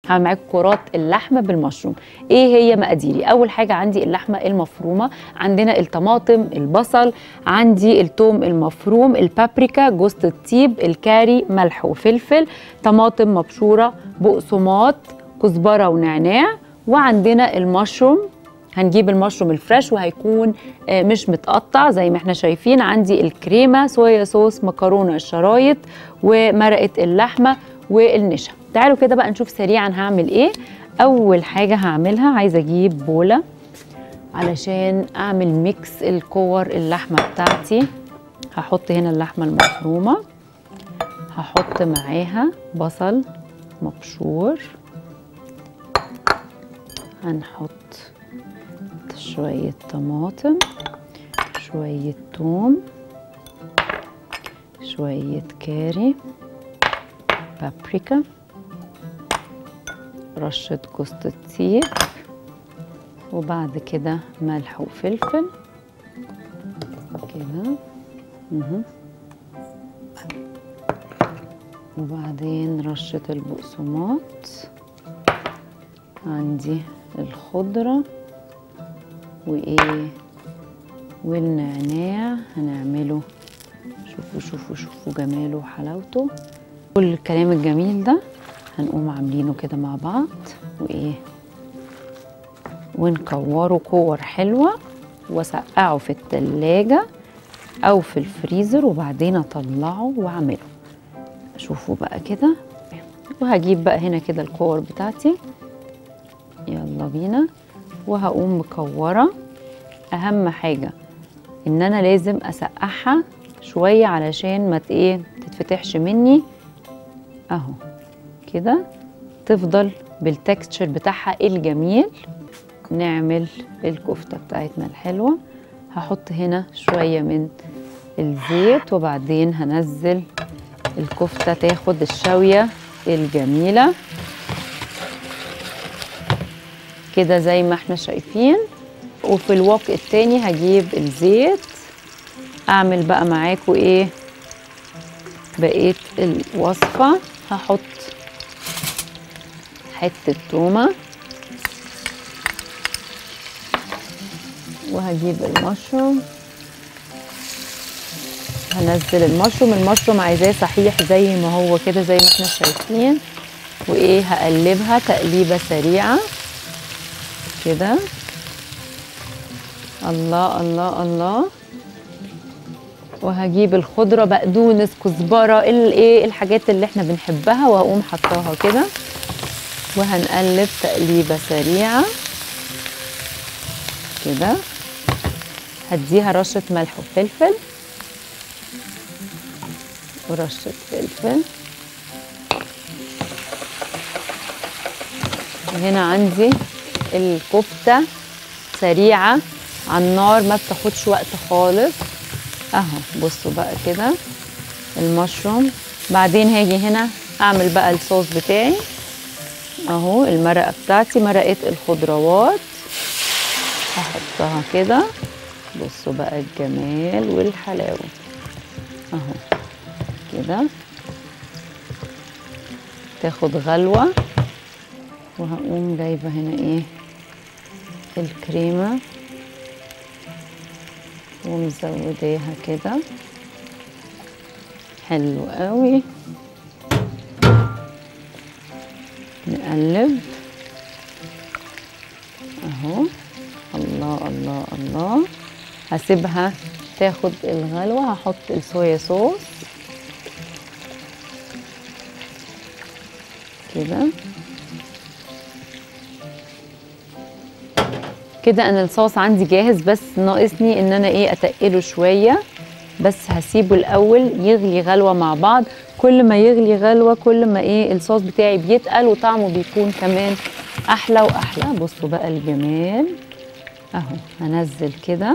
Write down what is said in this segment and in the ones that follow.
هعمل معاكم كرات اللحمه بالمشروم ايه هي مقاديري اول حاجه عندي اللحمه المفرومه عندنا الطماطم البصل عندي الثوم المفروم البابريكا جوز الطيب الكاري ملح وفلفل طماطم مبشوره بقسماط كزبره ونعناع وعندنا المشروم هنجيب المشروم الفريش وهيكون آه، مش متقطع زي ما احنا شايفين عندي الكريمه صويا صوص مكرونه الشرايط ومرقه اللحمه والنشا تعالوا كده بقى نشوف سريعا هعمل ايه اول حاجه هعملها عايزه اجيب بوله علشان اعمل ميكس الكور اللحمه بتاعتي هحط هنا اللحمه المفرومه هحط معاها بصل مبشور هنحط شوية طماطم شوية توم شوية كاري بابريكا رشة جوز الطيب وبعد كده ملح وفلفل كده مهم. وبعدين رشة البقسماط عندي الخضرة وإيه والنعناع هنعمله شوفوا شوفوا شوفوا جماله وحلاوته كل الكلام الجميل ده هنقوم عاملينه كده مع بعض وإيه ونكوره كور حلوة وسقعه في التلاجة أو في الفريزر وبعدين أطلعه وأعمله شوفوا بقى كده وهجيب بقى هنا كده الكور بتاعتي يلا بينا وهقوم مكوره اهم حاجه ان انا لازم اسقعها شويه علشان ما ت- ايه تتفتحش مني اهو كده تفضل بالتكستشر بتاعها الجميل نعمل الكفته بتاعتنا الحلوه هحط هنا شويه من الزيت وبعدين هنزل الكفته تاخد الشويه الجميله كده زي ما احنا شايفين وفي الوك التاني هجيب الزيت اعمل بقى معاكم ايه بقيت الوصفة هحط حتة تومة وهجيب المشروم هنزل المشروم المشروم عايزاه صحيح زي ما هو كده زي ما احنا شايفين وايه هقلبها تقليبة سريعة كده الله الله الله وهجيب الخضره بقدونس كزبره الايه الحاجات اللي احنا بنحبها وهقوم حطاها كده وهنقلب تقليبه سريعه كده هديها رشه ملح وفلفل ورشه فلفل هنا عندي الكفته سريعه على النار ما بتاخدش وقت خالص اهو بصوا بقى كده المشروم بعدين هاجي هنا اعمل بقى الصوص بتاعي اهو المرقه بتاعتي مرقه الخضروات هحطها كده بصوا بقى الجمال والحلاوه اهو كده تاخد غلوه وهقوم جايبه هنا ايه الكريمه ومزوداها كده حلو قوي نقلب اهو الله الله الله هسيبها تاخد الغلوة هحط الصويا صوص كده كده انا الصوص عندي جاهز بس ناقصني ان انا ايه اتقله شويه بس هسيبه الاول يغلي غلوه مع بعض كل ما يغلي غلوه كل ما ايه الصوص بتاعي بيتقل وطعمه بيكون كمان احلى واحلى بصوا بقى الجمال اهو هنزل كده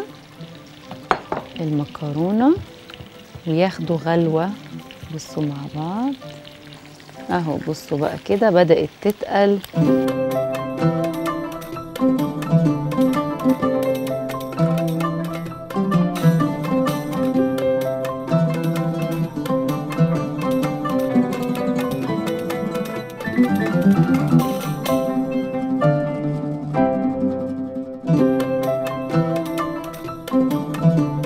المكرونه وياخدوا غلوه بصوا مع بعض اهو بصوا بقى كده بدات تتقل العالم